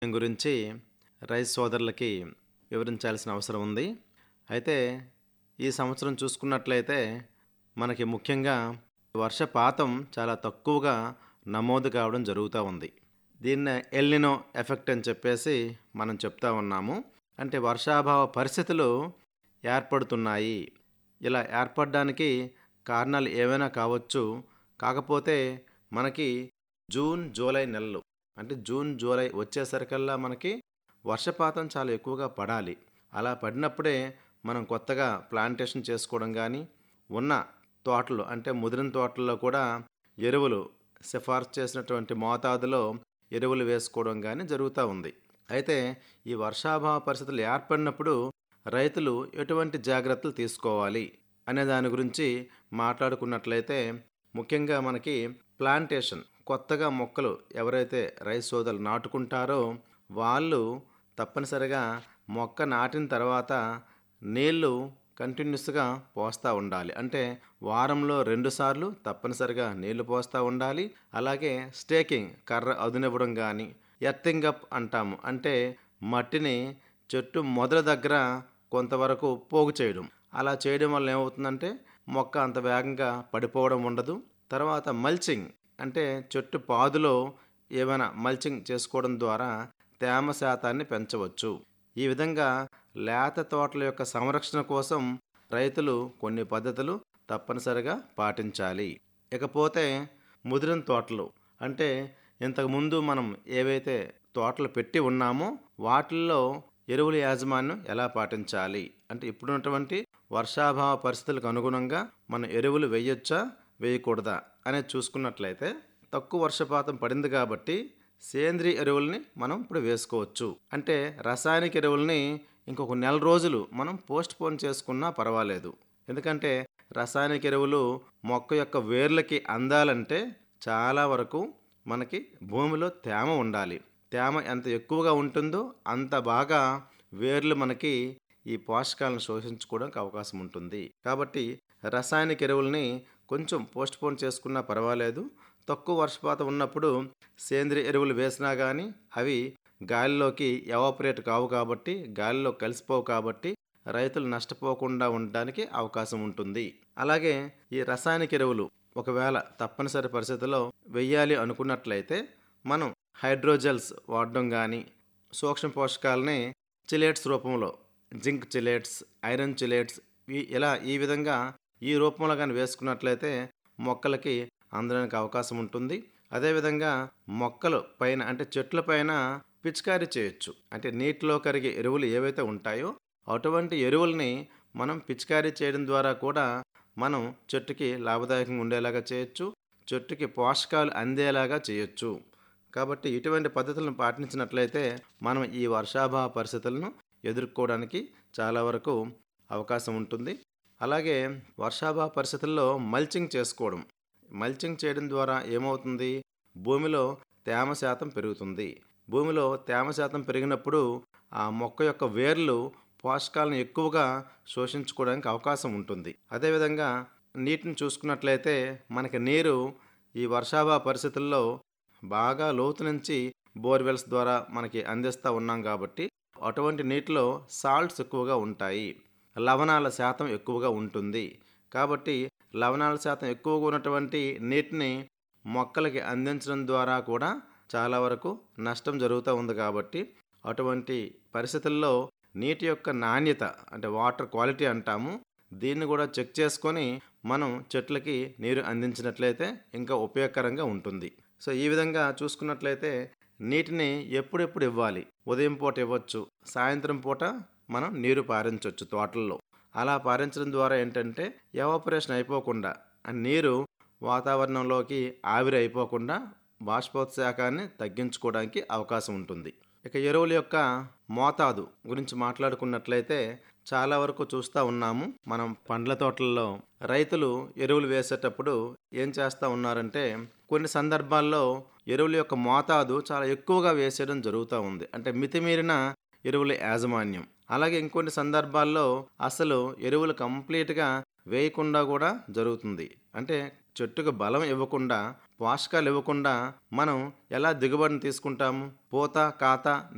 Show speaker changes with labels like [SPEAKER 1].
[SPEAKER 1] దీని గురించి రైస్ సోదరులకి వివరించాల్సిన అవసరం ఉంది అయితే ఈ సంవత్సరం చూసుకున్నట్లయితే మనకి ముఖ్యంగా వర్షపాతం చాలా తక్కువగా నమోదు కావడం జరుగుతూ ఉంది దీన్ని ఎల్నినో ఎఫెక్ట్ అని చెప్పేసి మనం చెప్తా ఉన్నాము అంటే వర్షాభావ పరిస్థితులు ఏర్పడుతున్నాయి ఇలా ఏర్పడడానికి కారణాలు ఏవైనా కావచ్చు కాకపోతే మనకి జూన్ జూలై నెలలు అంటే జూన్ జూలై వచ్చేసరికల్లా మనకి వర్షపాతం చాలా ఎక్కువగా పడాలి అలా పడినప్పుడే మనం కొత్తగా ప్లాంటేషన్ చేసుకోవడం కానీ ఉన్న తోటలు అంటే ముదిరిన తోటల్లో కూడా ఎరువులు సిఫార్సు చేసినటువంటి మోతాదులో ఎరువులు వేసుకోవడం కానీ జరుగుతూ ఉంది అయితే ఈ వర్షాభావ పరిస్థితులు ఏర్పడినప్పుడు రైతులు ఎటువంటి జాగ్రత్తలు తీసుకోవాలి అనే దాని గురించి మాట్లాడుకున్నట్లయితే ముఖ్యంగా మనకి ప్లాంటేషన్ కొత్తగా మొక్కలు ఎవరైతే రైస్ సోదరులు నాటుకుంటారో వాళ్ళు తప్పనిసరిగా మొక్క నాటిన తర్వాత నీళ్లు కంటిన్యూస్గా పోస్తూ ఉండాలి అంటే వారంలో రెండుసార్లు తప్పనిసరిగా నీళ్లు పోస్తూ ఉండాలి అలాగే స్టేకింగ్ కర్ర అదునివ్వడం కానీ ఎర్తింగ్ అప్ అంటాము అంటే మట్టిని చెట్టు మొదల దగ్గర కొంతవరకు పోగు చేయడం అలా చేయడం వల్ల ఏమవుతుందంటే మొక్క అంత వేగంగా పడిపోవడం ఉండదు తర్వాత మల్చింగ్ అంటే చెట్టు పాదులో ఏమైనా మల్చింగ్ చేసుకోవడం ద్వారా తేమ శాతాన్ని పెంచవచ్చు ఈ విధంగా లేత తోటల యొక్క సంరక్షణ కోసం రైతులు కొన్ని పద్ధతులు తప్పనిసరిగా పాటించాలి ఇకపోతే ముదిరిన తోటలు అంటే ఇంతకుముందు మనం ఏవైతే తోటలు పెట్టి ఉన్నామో వాటిల్లో ఎరువుల యాజమాన్యం ఎలా పాటించాలి అంటే ఇప్పుడున్నటువంటి వర్షాభావ పరిస్థితులకు అనుగుణంగా మనం ఎరువులు వేయొచ్చా వేయకూడదా అనేది చూసుకున్నట్లయితే తక్కువ వర్షపాతం పడింది కాబట్టి సేంద్రియ ఎరువుల్ని మనం ఇప్పుడు వేసుకోవచ్చు అంటే రసాయనిక ఎరువుల్ని ఇంకొక నెల రోజులు మనం పోస్ట్ పోన్ చేసుకున్నా పర్వాలేదు ఎందుకంటే రసాయనిక ఎరువులు మొక్క యొక్క వేర్లకి అందాలంటే చాలా వరకు మనకి భూమిలో తేమ ఉండాలి తేమ ఎంత ఎక్కువగా ఉంటుందో అంత బాగా వేర్లు మనకి ఈ పోషకాలను శోషించుకోవడానికి అవకాశం ఉంటుంది కాబట్టి రసాయనిక ఎరువుల్ని కొంచెం పోస్ట్ పోన్ చేసుకున్నా పర్వాలేదు తక్కువ వర్షపాతం ఉన్నప్పుడు సేంద్రియ ఎరువులు వేసినా కానీ అవి గాలిలోకి ఎవాపరేట్ కావు కాబట్టి గాలిలో కలిసిపోవు కాబట్టి రైతులు నష్టపోకుండా ఉండడానికి అవకాశం ఉంటుంది అలాగే ఈ రసాయనిక ఎరువులు ఒకవేళ తప్పనిసరి పరిస్థితుల్లో వెయ్యాలి అనుకున్నట్లయితే మనం హైడ్రోజెల్స్ వాడడం కానీ సూక్ష్మ పోషకాలని చిలేట్స్ రూపంలో జింక్ చిలేట్స్ ఐరన్ చిలేట్స్ ఇలా ఈ విధంగా ఈ రూపంలో కానీ వేసుకున్నట్లయితే మొక్కలకి అందడానికి అవకాశం ఉంటుంది అదేవిధంగా మొక్కలు పైన అంటే చెట్ల పైన పిచికారీ చేయొచ్చు అంటే నీటిలో కరిగే ఎరువులు ఏవైతే ఉంటాయో అటువంటి ఎరువుల్ని మనం పిచికారీ చేయడం ద్వారా కూడా మనం చెట్టుకి లాభదాయకంగా ఉండేలాగా చేయొచ్చు చెట్టుకి పోషకాలు అందేలాగా చేయొచ్చు కాబట్టి ఇటువంటి పద్ధతులను పాటించినట్లయితే మనం ఈ వర్షాభావ పరిస్థితులను ఎదుర్కోవడానికి చాలా వరకు అవకాశం ఉంటుంది అలాగే వర్షాభావ పరిస్థితుల్లో మల్చింగ్ చేసుకోవడం మల్చింగ్ చేయడం ద్వారా ఏమవుతుంది భూమిలో తేమ శాతం పెరుగుతుంది భూమిలో తేమ శాతం పెరిగినప్పుడు ఆ మొక్క యొక్క వేర్లు పోషకాలను ఎక్కువగా శోషించుకోవడానికి అవకాశం ఉంటుంది అదేవిధంగా నీటిని చూసుకున్నట్లయితే మనకి నీరు ఈ వర్షాభావ పరిస్థితుల్లో బాగా లోతు నుంచి బోర్వెల్స్ ద్వారా మనకి అందిస్తూ ఉన్నాం కాబట్టి అటువంటి నీటిలో సాల్ట్స్ ఎక్కువగా ఉంటాయి లవణాల శాతం ఎక్కువగా ఉంటుంది కాబట్టి లవణాల శాతం ఎక్కువగా ఉన్నటువంటి నీటిని మొక్కలకి అందించడం ద్వారా కూడా చాలా వరకు నష్టం జరుగుతూ ఉంది కాబట్టి అటువంటి పరిస్థితుల్లో నీటి యొక్క నాణ్యత అంటే వాటర్ క్వాలిటీ అంటాము దీన్ని కూడా చెక్ చేసుకొని మనం చెట్లకి నీరు అందించినట్లయితే ఇంకా ఉపయోగకరంగా ఉంటుంది సో ఈ విధంగా చూసుకున్నట్లయితే నీటిని ఎప్పుడెప్పుడు ఇవ్వాలి ఉదయం పూట ఇవ్వచ్చు సాయంత్రం పూట మనం నీరు పారించవచ్చు తోటల్లో అలా పారించడం ద్వారా ఏంటంటే ఎవాపరేషన్ అయిపోకుండా ఆ నీరు వాతావరణంలోకి ఆవిరి అయిపోకుండా బాష్పోత్సాకాన్ని తగ్గించుకోవడానికి అవకాశం ఉంటుంది ఇక ఎరువుల యొక్క మోతాదు గురించి మాట్లాడుకున్నట్లయితే చాలా వరకు చూస్తూ ఉన్నాము మనం పండ్ల తోటల్లో రైతులు ఎరువులు వేసేటప్పుడు ఏం చేస్తూ ఉన్నారంటే కొన్ని సందర్భాల్లో ఎరువుల యొక్క మోతాదు చాలా ఎక్కువగా వేసేయడం జరుగుతూ ఉంది అంటే మితిమీరిన ఎరువుల యాజమాన్యం అలాగే ఇంకొన్ని సందర్భాల్లో అసలు ఎరువులు కంప్లీట్గా వేయకుండా కూడా జరుగుతుంది అంటే చెట్టుకు బలం ఇవ్వకుండా పోషకాలు ఇవ్వకుండా మనం ఎలా దిగుబడిని తీసుకుంటాము పూత కాత